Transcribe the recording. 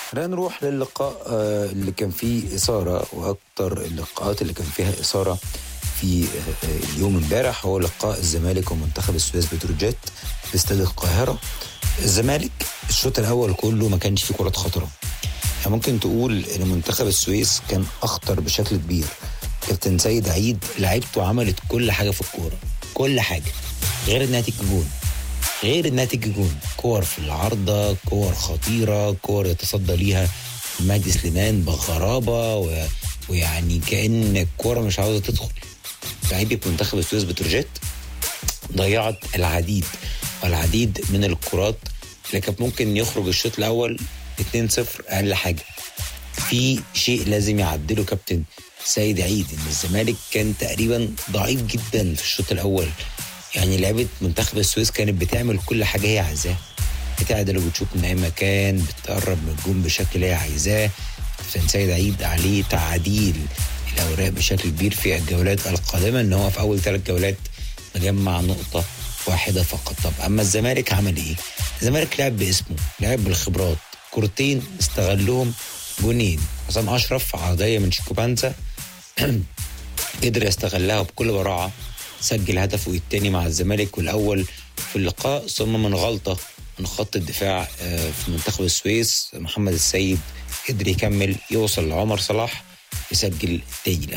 خلينا نروح للقاء آه، اللي كان فيه إثارة وأكتر اللقاءات اللي كان فيها إثارة في آه، آه، اليوم امبارح هو لقاء الزمالك ومنتخب السويس بتروجيت في استاد القاهرة الزمالك الشوط الأول كله ما كانش فيه كرات خطرة يعني ممكن تقول إن منتخب السويس كان أخطر بشكل كبير كابتن سيد عيد لعيبته عملت كل حاجة في الكورة كل حاجة غير إنها تيجي جون غير انها تيجي جون كور في العارضه كور خطيره كور يتصدى ليها مهدي سليمان بغرابه و... ويعني كان الكوره مش عاوزه تدخل لعيبه منتخب السويس بتروجيت ضيعت العديد والعديد من الكرات اللي كانت ممكن يخرج الشوط الاول 2-0 اقل حاجه في شيء لازم يعدله كابتن سيد عيد ان الزمالك كان تقريبا ضعيف جدا في الشوط الاول يعني لعبه منتخب السويس كانت بتعمل كل حاجه هي عايزاها بتعدل وبتشوف من اي مكان بتقرب من الجون بشكل هي عايزاه كابتن سيد عيد عليه تعديل الاوراق بشكل كبير في الجولات القادمه ان هو في اول ثلاث جولات مجمع نقطه واحده فقط طب اما الزمالك عمل ايه؟ الزمالك لعب باسمه لعب بالخبرات كورتين استغلهم جونين حسام اشرف عرضيه من شيكوبانزا قدر يستغلها بكل براعه سجل هدفه الثاني مع الزمالك والاول في اللقاء ثم من غلطه من خط الدفاع آه، في منتخب السويس محمد السيد قدر يكمل يوصل لعمر صلاح يسجل التاني